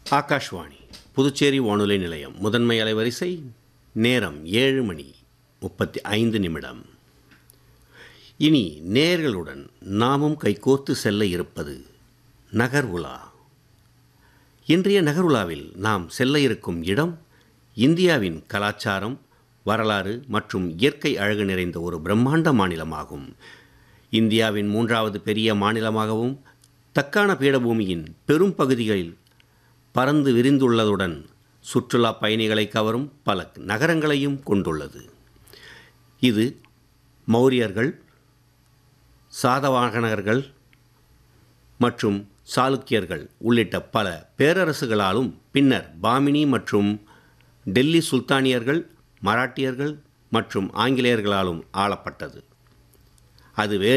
ஆகாஷ்வாணி புதுச்சேரி வானொலி நிலையம் முதன்மை அலைவரிசை நேரம் ஏழு மணி முப்பத்தி ஐந்து நிமிடம் இனி நேயர்களுடன் நாமும் கைகோர்த்து செல்ல இருப்பது நகர் உலா இன்றைய நகருலாவில் நாம் செல்ல இருக்கும் இடம் இந்தியாவின் கலாச்சாரம் வரலாறு மற்றும் இயற்கை அழகு நிறைந்த ஒரு பிரம்மாண்ட மாநிலமாகும் இந்தியாவின் மூன்றாவது பெரிய மாநிலமாகவும் தக்கான பீடபூமியின் பெரும் பகுதிகளில் பறந்து விரிந்துள்ளதுடன் சுற்றுலா பயணிகளை கவரும் பல நகரங்களையும் கொண்டுள்ளது இது மௌரியர்கள் சாதவாகனர்கள் மற்றும் சாளுக்கியர்கள் உள்ளிட்ட பல பேரரசுகளாலும் பின்னர் பாமினி மற்றும் டெல்லி சுல்தானியர்கள் மராட்டியர்கள் மற்றும் ஆங்கிலேயர்களாலும் ஆளப்பட்டது அது